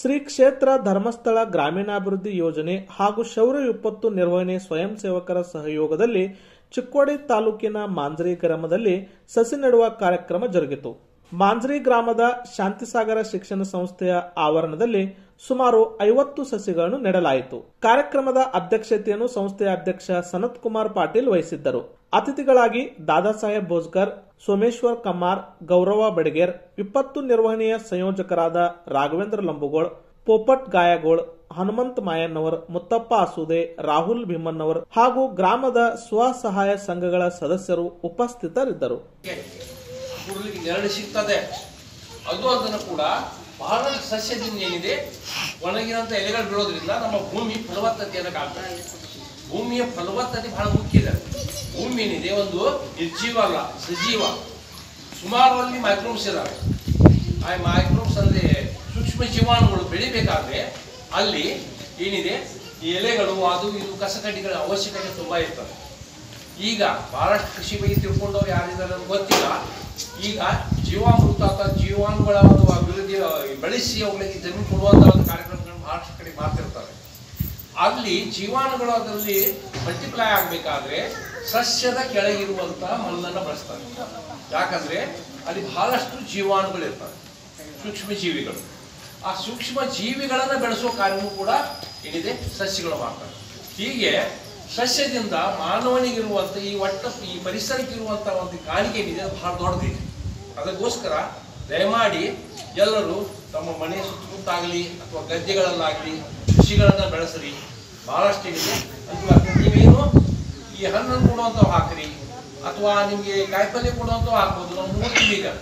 ಶ್ರೀ ಕ್ಷೇತ್ರ ಧರ್ಮಸ್ಥಳ ಗ್ರಾಮೀಣಾಭಿವೃದ್ಧಿ ಯೋಜನೆ ಹಾಗೂ ಶೌರ್ಯ ವಿಪತ್ತು ನಿರ್ವಹಣೆ ಸ್ವಯಂ ಸೇವಕರ ಸಹಯೋಗದಲ್ಲಿ ಚಿಕ್ಕೋಡಿ ತಾಲೂಕಿನ ಮಾಂಜರಿ ಗ್ರಾಮದಲ್ಲಿ ಸಸಿ ನೆಡುವ ಕಾರ್ಯಕ್ರಮ ಜರುಗಿತು ಮಾಂಜರಿ ಗ್ರಾಮದ ಶಾಂತಿಸಾಗರ ಶಿಕ್ಷಣ ಸಂಸ್ಥೆಯ ಆವರಣದಲ್ಲಿ ಸುಮಾರು ಐವತ್ತು ಸಸಿಗಳನ್ನು ನೆಡಲಾಯಿತು ಕಾರ್ಯಕ್ರಮದ ಅಧ್ಯಕ್ಷತೆಯನ್ನು ಸಂಸ್ಥೆಯ ಅಧ್ಯಕ್ಷ ಸನತ್ ಕುಮಾರ್ ಪಾಟೀಲ್ ವಹಿಸಿದ್ದರು ಅತಿಥಿಗಳಾಗಿ ದಾದಾ ಸಾಹೇಬ್ ಭೋಜ್ಕರ್ ಸೋಮೇಶ್ವರ್ ಕಮ್ಮಾರ್ ಗೌರವ ಬಡಗೇರ್ ವಿಪತ್ತು ನಿರ್ವಹಣೆಯ ಸಂಯೋಜಕರಾದ ರಾಘವೇಂದ್ರ ಲಂಬುಗೋಳ್ ಪೋಪಟ್ ಗಾಯಗೋಳ್ ಹನುಮಂತ್ ಮಾಯನ್ನವರ್ ಮುತ್ತಪ್ಪ ಅಸೂದೆ ರಾಹುಲ್ ಭೀಮನ್ನವರ್ ಹಾಗೂ ಗ್ರಾಮದ ಸ್ವಸಹಾಯ ಸಂಘಗಳ ಸದಸ್ಯರು ಉಪಸ್ಥಿತರಿದ್ದರು ಕೂಡಲಿಕ್ಕೆ ನೆರಳು ಸಿಗ್ತದೆ ಅದು ಅದನ್ನು ಕೂಡ ಬಹಳ ಸಸ್ಯದಿಂದ ಏನಿದೆ ಒಣಗಿದಂಥ ಎಲೆಗಳು ಬೀಳೋದ್ರಿಂದ ನಮ್ಮ ಭೂಮಿ ಫಲವತ್ತತೆಯನ್ನು ಕಾಣ್ತದೆ ಭೂಮಿಯ ಫಲವತ್ತತೆ ಬಹಳ ಮುಖ್ಯ ಇದೆ ಭೂಮಿ ಏನಿದೆ ಒಂದು ನಿರ್ಜೀವ ಅಲ್ಲ ಸಜೀವ ಸುಮಾರು ಅಲ್ಲಿ ಮೈಕ್ರೋಬ್ಸ್ ಇದಾವೆ ಆ ಮೈಕ್ರೋಬ್ಸ್ ಅಂದ್ರೆ ಸೂಕ್ಷ್ಮ ಜೀವಾಣುಗಳು ಬೆಳಿಬೇಕಾದ್ರೆ ಅಲ್ಲಿ ಏನಿದೆ ಈ ಎಲೆಗಳು ಅದು ಇದು ಕಸಕಡ್ಡಿಗಳ ಅವಶ್ಯಕತೆ ತುಂಬಾ ಇರ್ತದೆ ಈಗ ಬಹಳಷ್ಟು ಕೃಷಿ ಬಗ್ಗೆ ತಿಳ್ಕೊಂಡವ್ರು ಯಾರಿದ್ದಾರೆ ಅಂತ ಗೊತ್ತಿಲ್ಲ ಈಗ ಜೀವಾಮೃತ ಅಥವಾ ಜೀವಾಣುಗಳ ಒಂದು ಅಭಿವೃದ್ಧಿ ಬೆಳೆಸಿ ಅವುಗಳಿಗೆ ಜಮೀನು ಕೊಡುವಂತ ಒಂದು ಕಾರ್ಯಕ್ರಮಗಳನ್ನು ಬಹಳಷ್ಟು ಕಡೆ ಮಾಡ್ತಿರ್ತಾರೆ ಅಲ್ಲಿ ಜೀವಾಣುಗಳು ಅದರಲ್ಲಿ ಮಲ್ಟಿಪ್ಲೈ ಆಗಬೇಕಾದ್ರೆ ಸಸ್ಯದ ಕೆಳಗಿರುವಂತಹ ಮಣ್ಣನ್ನು ಬಳಸ್ತಾರೆ ಯಾಕಂದ್ರೆ ಅಲ್ಲಿ ಬಹಳಷ್ಟು ಜೀವಾಣುಗಳು ಇರ್ತವೆ ಸೂಕ್ಷ್ಮ ಜೀವಿಗಳು ಆ ಸೂಕ್ಷ್ಮ ಜೀವಿಗಳನ್ನು ಬೆಳೆಸೋ ಕಾರ್ಯವೂ ಕೂಡ ಏನಿದೆ ಸಸ್ಯಗಳು ಮಾಡ್ತಾರೆ ಹೀಗೆ ಸಸ್ಯದಿಂದ ಮಾನವನಿಗಿರುವಂತ ಈ ಒಟ್ಟ ಈ ಪರಿಸರಕ್ಕಿರುವಂತ ಒಂದು ಕಾಣಿಕೆ ಏನಿದೆ ಅದು ಬಹಳ ದೊಡ್ಡದಿದೆ ಅದಕ್ಕೋಸ್ಕರ ದಯಮಾಡಿ ಎಲ್ಲರೂ ತಮ್ಮ ಮನೆ ಸುತ್ತಮುತ್ತಾಗಲಿ ಅಥವಾ ಗದ್ದೆಗಳಲ್ಲಾಗಲಿ ಕೃಷಿಗಳನ್ನ ಬೆಳೆಸ್ರಿ ಬಹಳಷ್ಟು ಏನಿದೆ ಅನುಕೂಲ ಆಗ್ತದೆ. ನೀವೇನು ಈ ಹಣ್ಣನ್ನು ಕೊಡುವಂಥವು ಹಾಕ್ರಿ ಅಥವಾ ನಿಮಗೆ ಕಾಯಿಪಲ್ಯ ಕೊಡುವಂಥವು ಹಾಕ್ಬೋದು ನಾವು ನೋಡ್ತೀವಿ ಈಗ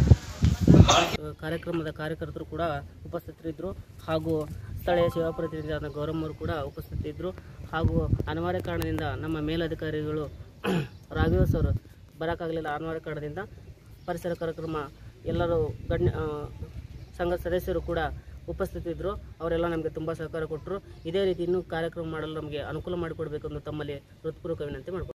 ಆರ್ಕೆ- ಕಾರ್ಯಕ್ರಮದ ಕಾರ್ಯಕರ್ತರು ಕೂಡ ಉಪಸ್ಥಿತರಿದ್ದರು ಹಾಗೂ ಸ್ಥಳೀಯ ಸೇವಾ ಪ್ರತಿನಿಧಿಯಾದ ಗೌರಮ್ಮರು ಕೂಡ ಉಪಸ್ಥಿತರಿದ್ದರು ಹಾಗೂ ಅನಿವಾರ್ಯ ಕಾರಣದಿಂದ ನಮ್ಮ ಮೇಲಧಿಕಾರಿಗಳು ರಾಘವೇಶ್ ಅವರು ಬರೋಕ್ಕಾಗಲಿಲ್ಲ ಅನಿವಾರ್ಯ ಕಾರಣದಿಂದ ಪರಿಸರ ಕಾರ್ಯಕ್ರಮ ಎಲ್ಲರೂ ಗಣ್ಯ ಆ, ಸಂಘದ ಸದಸ್ಯರು ಕೂಡ ಉಪಸ್ಥಿತರಿದ್ದರು ಅವರೆಲ್ಲ ನಮಗೆ ತುಂಬ ಸಹಕಾರ ಕೊಟ್ಟರು ಇದೇ ರೀತಿ ಇನ್ನೂ ಕಾರ್ಯಕ್ರಮ ಮಾಡಲು ನಮಗೆ ಅನುಕೂಲ ಮಾಡಿಕೊಡ್ಬೇಕೆಂದು ತಮ್ಮಲ್ಲಿ ಹೃತ್ಪೂರ್ವಕ ವಿನಂತಿ ಮಾಡ್ಕೊಳ್ತೀನಿ